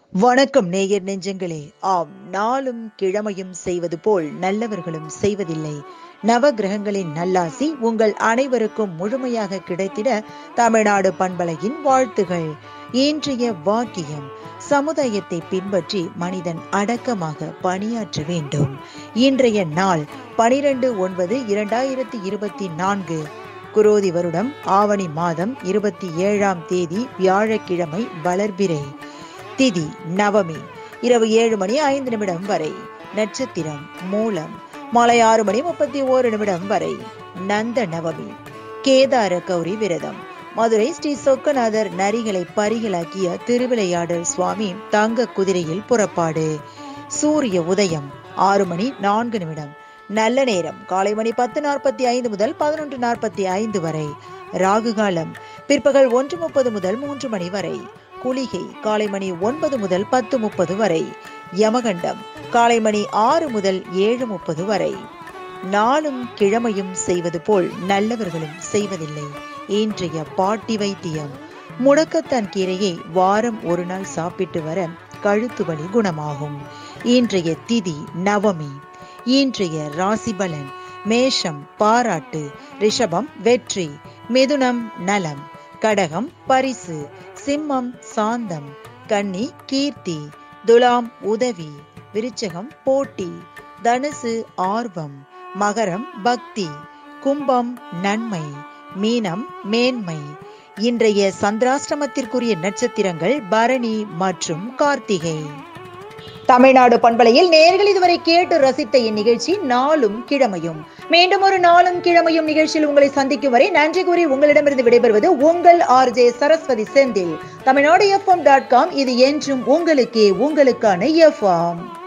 வணக்கம் நேயர் நெஞ்சங்களே ஆம் நாளும் கிழமையும் செய்வது போல் நல்லவர்களும் செய்வதில்லை நவ கிரகங்களின் நல்லாசி உங்கள் அனைவருக்கும் முழுமையாக கிடைத்திட தமிழ்நாடு பண்பலையின் வாழ்த்துகள் இன்றைய வாக்கியம் சமுதாயத்தை பின்பற்றி மனிதன் அடக்கமாக பணியாற்ற வேண்டும் இன்றைய நாள் பனிரெண்டு ஒன்பது இரண்டாயிரத்தி இருபத்தி நான்கு குரோதி வருடம் ஆவணி மாதம் இருபத்தி ஏழாம் தேதி வியாழக்கிழமை வளர்பிறை திதி நவமி இரவு ஏழு மணி ஐந்து நிமிடம் வரை நட்சத்திரம் மூலம் மாலை ஆறு மணி முப்பத்தி ஓரு நிமிடம் வரை நந்த நவமி கேதார கௌரி விரதம் மதுரை ஸ்ரீ சொக்கநாதர் நரிகளை பரிகளாக்கிய திருவிளையாடல் சுவாமி தங்க குதிரையில் புறப்பாடு சூரிய உதயம் ஆறு மணி நான்கு நிமிடம் நல்ல நேரம் காலை மணி பத்து நாற்பத்தி ஐந்து முதல் பதினொன்று நாற்பத்தி ஐந்து வரை ராகு காலம் பிற்பகல் ஒன்று முப்பது முதல் மூன்று மணி வரை குளிகை காலை மணி ஒன்பது முதல் பத்து முப்பது வரை யமகண்டம் காலை மணி ஆறு முதல் ஏழு முப்பது வரை நாளும் கிழமையும் செய்வது போல் நல்லவர்களும் செய்வதில்லை இன்றைய பாட்டி வைத்தியம் முடக்கத்தான் கீரையை வாரம் ஒரு நாள் சாப்பிட்டு வர கழுத்து வலி குணமாகும் இன்றைய திதி நவமி இன்றைய ராசி பலன் மேஷம் பாராட்டு ரிஷபம் வெற்றி மிதுனம் நலம் கடகம் பரிசு சிம்மம் சாந்தம் கன்னி கீர்த்தி துலாம் உதவி விருச்சகம் போட்டி தனுசு ஆர்வம் மகரம் பக்தி கும்பம் நன்மை மீனம் மேன்மை இன்றைய சந்திராஷ்டமத்திற்குரிய நட்சத்திரங்கள் பரணி மற்றும் கார்த்திகை தமிழ்நாடு பண்பலையில் நேர்கள் இதுவரை கேட்டு ரசித்த இந்நிகழ்ச்சி நாளும் கிழமையும் மீண்டும் ஒரு நாளும் கிழமையும் நிகழ்ச்சியில் உங்களை சந்திக்கும் வரை நன்றி கூறி உங்களிடமிருந்து விடைபெறுவது உங்கள் R J Saraswathi Senthil Tamil Nadu FM dot com இது என்றும் உங்களுக்கே உங்களுக்கான எஃப்எம்